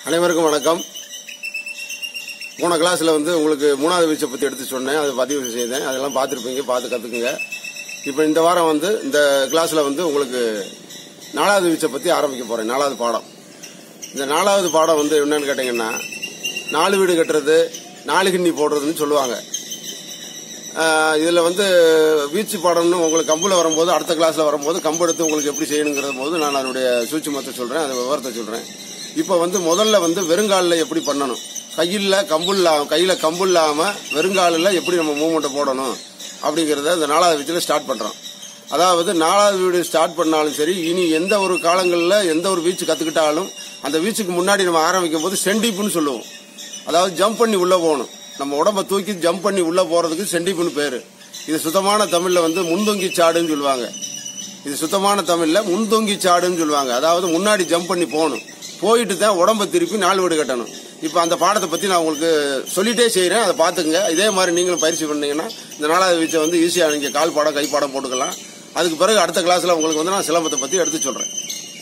அனைவருக்கும் வணக்கம் போன கிளாஸில் வந்து உங்களுக்கு மூணாவது வீச்சை பற்றி எடுத்து சொன்னேன் அது பதிவு செய்தேன் அதெல்லாம் பார்த்துருப்பீங்க பார்த்து கற்றுக்குங்க இப்போ இந்த வாரம் வந்து இந்த கிளாஸில் வந்து உங்களுக்கு நாலாவது வீச்சை பற்றி ஆரம்பிக்க போகிறேன் நாலாவது பாடம் இந்த நாலாவது பாடம் வந்து என்னன்னு கேட்டிங்கன்னா நாலு வீடு கட்டுறது நாலு கிண்ணி போடுறதுன்னு சொல்லுவாங்க ஆஹ் இதுல வந்து வீச்சு பாடம்னு உங்களுக்கு கம்புல வரும்போது அடுத்த கிளாஸ்ல வரும்போது கம்பு எடுத்து உங்களுக்கு எப்படி செய்யணுங்கிற போது நான் அதனுடைய சூட்சுமத்தை சொல்றேன் அந்த விவரத்தை சொல்றேன் இப்போ வந்து முதல்ல வந்து வெறுங்காலில் எப்படி பண்ணணும் கையில் கம்பு இல்லாம கையில கம்பு இல்லாம வெறுங்காலில் எப்படி நம்ம மூவ்மெண்ட்டை போடணும் அப்படிங்கறத இந்த நாலாவது வீச்சில் ஸ்டார்ட் பண்றோம் அதாவது நாலாவது வீடு ஸ்டார்ட் பண்ணாலும் சரி இனி எந்த ஒரு காலங்களில் எந்த ஒரு வீச்சு கத்துக்கிட்டாலும் அந்த வீச்சுக்கு முன்னாடி நம்ம ஆரம்பிக்கும் போது செண்டிப்புன்னு சொல்லுவோம் அதாவது ஜம்ப் பண்ணி உள்ள போகணும் நம்ம உடம்ப தூக்கி ஜம்ப் பண்ணி உள்ள போறதுக்கு செண்டிப்புன்னு பேரு இது சுத்தமான தமிழ்ல வந்து முன்தொங்கி சாடுன்னு சொல்லுவாங்க இது சுத்தமான தமிழ்ல முன்தொங்கி சாடுன்னு சொல்லுவாங்க அதாவது முன்னாடி ஜம்ப் பண்ணி போகணும் போயிட்டு தான் உடம்ப திருப்பி நாலு வீடு கட்டணும் இப்போ அந்த பாடத்தை பத்தி நான் உங்களுக்கு சொல்லிட்டே செய்றேன் அதை பார்த்துக்குங்க இதே மாதிரி நீங்களும் பயிற்சி பண்ணீங்கன்னா இந்த நாலாவது வீச்சை வந்து ஈஸியா நீங்க கால் பாடம் கை பாடம் போட்டுக்கலாம் அதுக்கு பிறகு அடுத்த கிளாஸ்ல உங்களுக்கு வந்து நான் சிலம்பத்தை பத்தி எடுத்து சொல்றேன்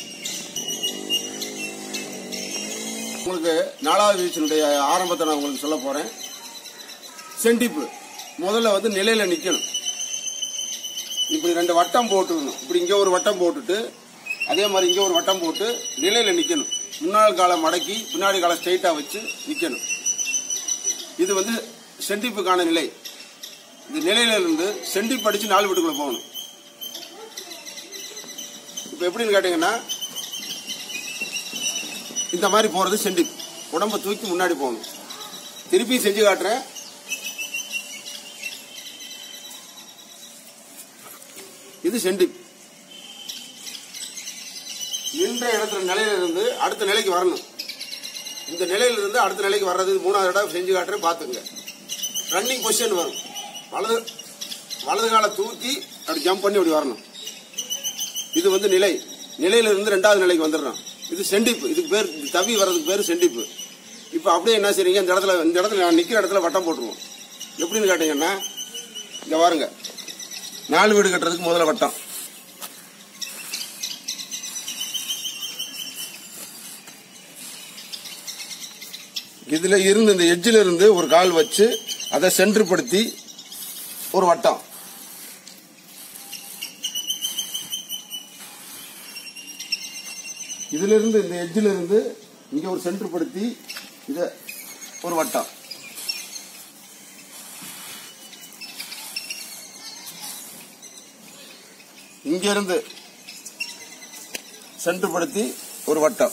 உங்களுக்கு நாலாவது வீச்சினுடைய ஆரம்பத்தை நான் உங்களுக்கு சொல்ல போறேன் செண்டிப்பு முதல்ல வந்து நிலையில நிக்கணும் இப்படி ரெண்டு வட்டம் போட்டுக்கணும் இப்படி இங்க ஒரு வட்டம் போட்டுட்டு அதே மாதிரி இங்க ஒரு வட்டம் போட்டு நிலையில நிக்கணும் முன்னாள் காலம் மடக்கி பின்னாடி காலம் ஸ்ட்ரைட்டா வச்சு நிக்கணும் இது வந்து செண்டிப்புக்கான நிலை இந்த நிலையில இருந்து செண்டிப்பு அடிச்சு நாலு வீட்டுக்குள்ள போகணும் இப்ப எப்படின்னு கேட்டீங்கன்னா இந்த மாதிரி போறது செண்டிப் உடம்ப தூக்கி முன்னாடி போகணும் திருப்பி செஞ்சு காட்டுறேன் இது செண்டிப் நின்ற இடத்துல நிலையில இருந்து அடுத்த நிலைக்கு வரணும் இந்த நிலையில இருந்து அடுத்த நிலைக்கு வர்றது இது மூணாவது இடம் செஞ்சு காட்டுறேன் பாத்துங்க ரன்னிங் பொசிஷன் வரும் வலது வலது காலை தூக்கி அப்படி ஜம்ப் பண்ணி அப்படி வரணும் இது வந்து நிலை நிலையில இருந்து ரெண்டாவது நிலைக்கு வந்துடுறோம் இது செண்டிப்பு இதுக்கு பேர் தவி வர்றதுக்கு பேர் செண்டிப்பு இப்போ அப்படியே என்ன செய்றீங்க இந்த இடத்துல இந்த இடத்துல நான் நிக்கிற இடத்துல வட்டம் போட்டுருவோம் எப்படின்னு கேட்டீங்கன்னா இங்க பாருங்க நாலு வீடு கட்டுறதுக்கு முதல்ல வட்டம் இதுல இருந்து இந்த எட்ஜில் இருந்து ஒரு கால் வச்சு அதை சென்றுபடுத்தி ஒரு வட்டம் இதுல இருந்து இந்த எட்ஜில் இருந்து இங்க ஒரு சென்றுபடுத்தி இத ஒரு வட்டம் இங்க இருந்து சென்றுபடுத்தி ஒரு வட்டம்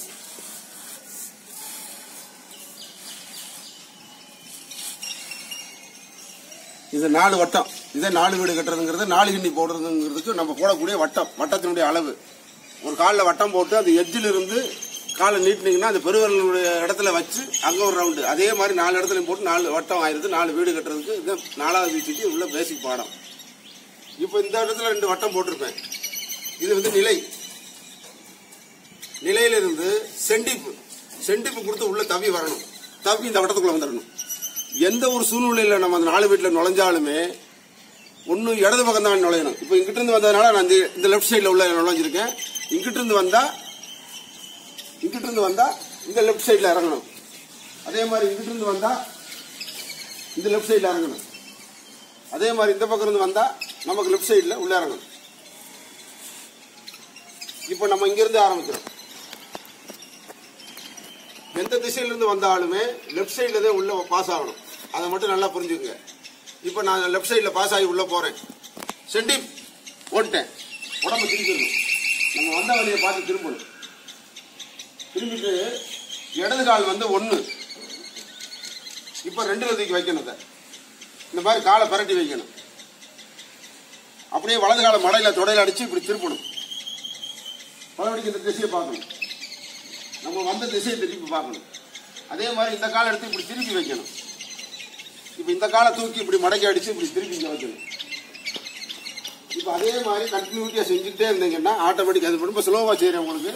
இது நாலு வட்டம் இதே நாலு வீடு கட்டுறதுங்கிறது நாலு கிண்ணி போடுறதுங்கிறதுக்கு நம்ம போடக்கூடிய வட்டம் வட்டத்தினுடைய அளவு ஒரு காலில் வட்டம் போட்டு அந்த எட்ஜில் இருந்து காலை நீட்டினீங்கன்னா அந்த பெருவரலுடைய இடத்துல வச்சு அங்க ஒரு ரவுண்டு அதே மாதிரி நாலு இடத்துல போட்டு நாலு வட்டம் ஆயிருது நாலு வீடு கட்டுறதுக்கு இது நாலாவது வீச்சுக்கு உள்ள பேசிக் பாடம் இப்போ இந்த இடத்துல ரெண்டு வட்டம் போட்டிருப்பேன் இது வந்து நிலை நிலையில இருந்து செண்டிப்பு செண்டிப்பு கொடுத்து உள்ள தவி வரணும் தவி இந்த வட்டத்துக்குள்ள வந்துடணும் எந்த ஒரு சூழ்நிலையில நம்ம அந்த நாலு வீட்டுல நுழைஞ்சாலுமே ஒன்னு இடது பக்கம் தான் நுழையணும் இப்போ இங்கிட்ட இருந்து வந்ததுனால நான் இந்த- இந்த லெஃப்ட் சைடுல உள்ள நுழைஞ்சிருக்கேன் இங்கிட்ட இருந்து வந்தா இங்கிட்ட இருந்து வந்தா இந்த லெஃப்ட் சைடுல இறங்கணும் அதே மாதிரி இங்கிட்ட இருந்து வந்தா இந்த லெஃப்ட் சைடுல இறங்கணும் அதே மாதிரி இந்த பக்கம் இருந்து வந்தா நமக்கு லெஃப்ட் சைடுல உள்ள இறங்கணும் இப்போ நம்ம இங்க இருந்து ஆரம்பிக்கிறோம் எந்த திசையில இருந்து வந்தாலுமே லெஃப்ட் சைடுல தான் உள்ள பாஸ் ஆகணும் அதை மட்டும் நல்லா புரிஞ்சுக்கங்க இப்போ நான் லெஃப்ட் சைடுல பாஸ் ஆகி உள்ள போறேன் செண்டி ஓட்டேன் உடம்பு திரும்பிடணும் நம்ம வந்த வழியை பார்த்து திரும்பணும் திரும்பிட்டு இடது கால் வந்து ஒண்ணு இப்போ ரெண்டு தூக்கி வைக்கணும் இதை. இந்த மாதிரி காலை பரட்டி வைக்கணும் அப்படியே வலது காலை மடையில தொடையில அடிச்சு இப்படி திருப்பணும் மறுபடியும் இந்த திசையை பார்க்கணும் நம்ம வந்த திசையை திருப்பி பார்க்கணும் அதே மாதிரி இந்த காலை எடுத்து இப்படி திருப்பி வைக்கணும் இப்போ இந்த காலை தூக்கி இப்படி மடக்கி அடிச்சு இப்படி திருப்பி இங்க வைக்கணும் இப்போ அதே மாதிரி கண்டினியூட்டியா செஞ்சுக்கிட்டே இருந்தீங்கன்னா ஆட்டோமேட்டிக் அது ரொம்ப ஸ்லோவா செய்யறேன் உங்களுக்கு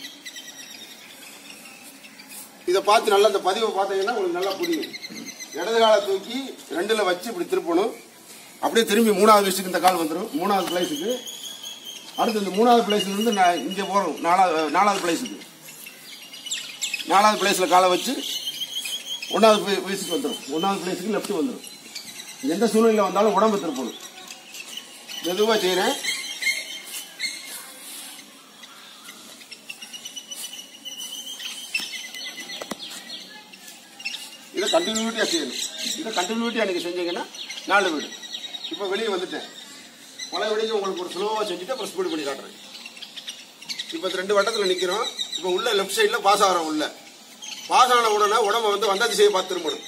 இதை பார்த்து நல்லா இந்த பதிவை பார்த்தீங்கன்னா உங்களுக்கு நல்லா புரியும் இடது காலை தூக்கி ரெண்டுல வச்சு இப்படி திருப்பணும் அப்படியே திரும்பி மூணாவது விஷயத்துக்கு இந்த கால் வந்துடும் மூணாவது பிளேஸுக்கு அடுத்து இந்த மூணாவது பிளேஸ்ல இருந்து நான் இங்க போறோம் நாலாவது நாலாவது பிளேஸுக்கு நாலாவது பிளேஸில் காலை வச்சு ஒன்றாவது பிளேஸுக்கு வந்துடும் ஒன்றாவது பிளேஸுக்கு லெஃப்ட் வந்துடும் எந்த சூழ்நிலையில் வந்தாலும் உடம்பு திருப்பணும் மெதுவாக செய்கிறேன் இதை கண்டினியூட்டியாக செய்யணும் இதை கண்டினியூட்டியாக நீங்கள் செஞ்சீங்கன்னா நாலு வீடு இப்போ வெளியே வந்துட்டேன் பல வீடுக்கு உங்களுக்கு ஒரு ஸ்லோவாக செஞ்சுட்டு அப்புறம் ஸ்பீடு பண்ணி காட்டுறேன் இப்போ இந்த ரெண்டு வட்டத்தில் நிற்கிறோம் இப்போ உள்ள லெஃப்ட் சைடில் பாஸ் ஆகிறோம் உள்ள பாஸ் ஆன உடனே உடம்ப வந்து வந்த திசையை பார்த்து திரும்பணும்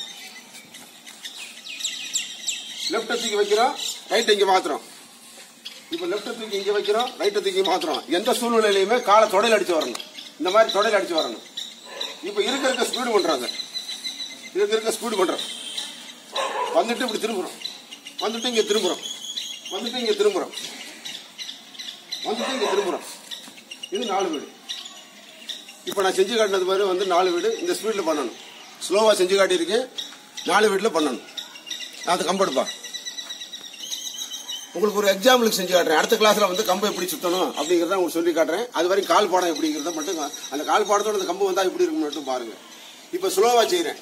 லெஃப்ட்டை தூக்கி வைக்கிறோம் ரைட் இங்கே மாத்துறோம் இப்போ லெஃப்ட்டை தூக்கி இங்கே வைக்கிறோம் ரைட்டை தூக்கி மாத்துறோம் எந்த சூழ்நிலையிலுமே காலை தொடையில் அடிச்சு வரணும் இந்த மாதிரி தொடையில் அடிச்சு வரணும் இப்போ இருக்க இருக்க ஸ்பீடு பண்ணுறாங்க இருக்க இருக்க ஸ்பீடு பண்ணுறோம் வந்துட்டு இப்படி திரும்புகிறோம் வந்துட்டு இங்கே திரும்புகிறோம் வந்துட்டு இங்கே திரும்புகிறோம் வந்துட்டு இங்கே திரும்புகிறோம் இது நாலு வீடு இப்போ நான் செஞ்சு காட்டினது மாதிரி வந்து நாலு வீடு இந்த ஸ்பீடில் பண்ணணும் ஸ்லோவாக செஞ்சு காட்டியிருக்கேன் நாலு வீட்டில் பண்ணணும் நான் அது கம்பெடுப்பா உங்களுக்கு ஒரு எக்ஸாம்பிளுக்கு செஞ்சு காட்டுறேன் அடுத்த கிளாஸ்ல வந்து கம்பை எப்படி சுத்தணும் அப்படிங்கறத உங்களுக்கு சொல்லி காட்டுறேன் அது வரைக்கும் கால் பாடம் எப்படிங்கிறத மட்டும் அந்த கால் பாடத்தோட அந்த கம்பு வந்தா எப்படி இருக்கும் மட்டும் பாருங்க இப்ப ஸ்லோவா செய்யறேன்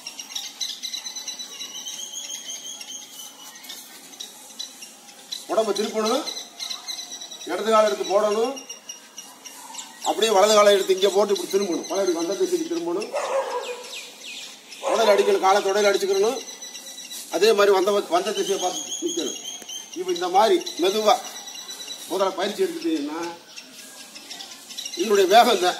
உடம்ப திருப்பணும் இடது காலம் எடுத்து போடணும் அப்படியே வலது காலம் எடுத்து இங்க போட்டு இப்படி திரும்பணும் பழைய வந்த திசைக்கு திரும்பணும் உடல் அடிக்கணும் காலை தொடையில் அடிச்சுக்கணும் அதே மாதிரி வந்த வந்த திசையை பார்த்து நிற்கணும் இப்போ இந்த மாதிரி மெதுவா முதல்ல பயிற்சி எடுத்துட்டீங்கன்னா இதனுடைய வேகம் தான்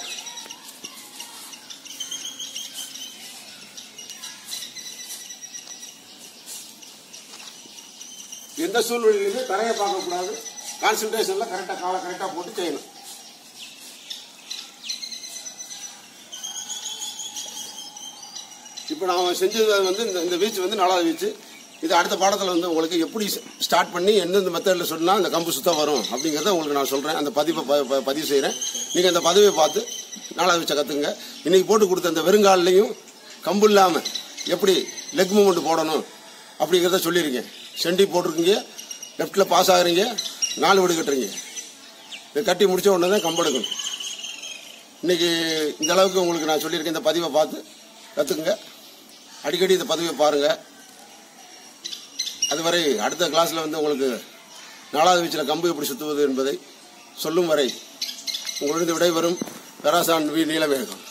எந்த சூழ்நிலையிலுமே தரையை பார்க்கக்கூடாது கான்சென்ட்ரேஷன்ல கரெக்டாக காலை கரெக்டாக போட்டு செய்யணும் இப்போ நான் செஞ்சது வந்து இந்த இந்த வீச்சு வந்து நாலாவது வீச்சு இது அடுத்த பாடத்தில் வந்து உங்களுக்கு எப்படி ஸ்டார்ட் பண்ணி எந்தெந்த மெத்தடில் சொன்னால் இந்த கம்பு சுத்தம் வரும் அப்படிங்கிறத உங்களுக்கு நான் சொல்கிறேன் அந்த பதிவை ப- ப- பதிவு செய்கிறேன் நீங்கள் அந்த பதவியை பார்த்து நாலாவது வீச்சை கற்றுங்க இன்னைக்கு போட்டு கொடுத்த அந்த வெறுங்கால்லையும் கம்பு இல்லாமல் எப்படி லெக் மூமெண்ட் போடணும் அப்படிங்கிறத சொல்லியிருக்கேன் செண்டி போட்டிருக்கீங்க லெஃப்ட்டில் பாஸ் ஆகுறீங்க நாலு வீடு கட்டுறீங்க இதை கட்டி முடிச்ச உடனே தான் கம்பு எடுக்கணும் இன்னைக்கு இந்த அளவுக்கு உங்களுக்கு நான் சொல்லியிருக்கேன் இந்த பதிவை பார்த்து கற்றுக்குங்க அடிக்கடி இந்த பதிவை பாருங்கள் அதுவரை அடுத்த கிளாஸில் வந்து உங்களுக்கு நாலாவது வீச்சில் கம்பு எப்படி சுற்றுவது என்பதை சொல்லும் வரை உங்களிடம் விடைபெறும் பெராசான் வி நீலமேகம்